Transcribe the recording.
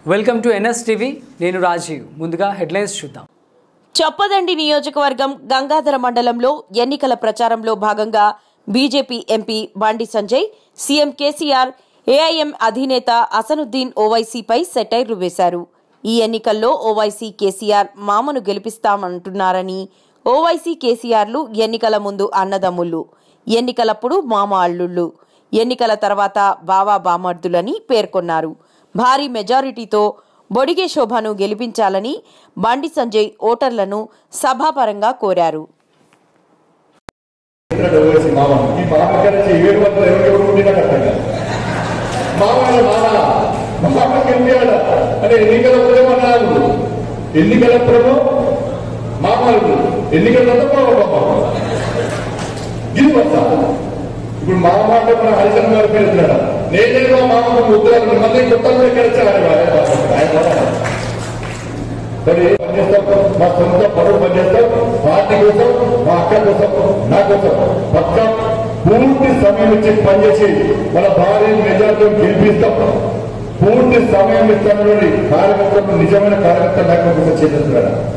welcome to NS TV నేను రాజీవ్ ముందుగా headlines చూద్దాం చొప్పదండి నియోజకవర్గం గంగాధర మండలంలో ఎన్నికల ప్రచారంలో భాగంగా బీజేపీ ఎంపీ బండి సంజయ్ సీఎం కేసీఆర్ ఏఐఎం అధినేత అసనుద్దీన్ ఓవైసీపై సెటైర్లు వేశారు ఈ ఎన్నికల్లో ఓవైసీ కేసీఆర్ మామను గెలిపిస్తామంటున్నారని ఓవైసీ కేసీఆర్లు ఎన్నికల ముందు అన్నదమ్ముళ్ళు ఎన్నికలప్పుడు మామ అల్లుళ్ళు ఎన్నికల తర్వాత బావా బామర్దులని పేర్కొన్నారు భారీ మెజారిటీతో బొడిగే శోభను గెలిపించాలని బండి సంజయ్ ఓటర్లను సభాపరంగా కోరారు ఇక్కడ ఓసి మామ ఈ మామ కలిసి ఏడు వందల ఇరవై ఒకటి ఉండినా కట్టండి మామ మామ మామ గెలిపాడ అంటే ఎన్నికలప్పుడేమో అన్నారు ఎన్నికలప్పుడేమో మామలు ఎన్నికలంతా మామ ఇది వస్తా ఇప్పుడు మామ అంటే మన హరిచంద్ర గారు పేరు ఎత్తున్నాడు నేనే మా మామకు ఉత్తరాలు మళ్ళీ కొత్తగా కలిసారు ఆయన మరి పనిచేస్తాం మా సొంత పనులు పనిచేస్తాం పార్టీ కోసం మా అక్క కోసం నా కోసం మొత్తం పూర్తి సమయం ఇచ్చి పనిచేసి మన భార్య నిజాలతో గెలిపిస్తాం పూర్తి సమయం ఇస్తామని కార్యకర్తలు నిజమైన కార్యకర్త లేకపోతే చేసేస్తున్నాడు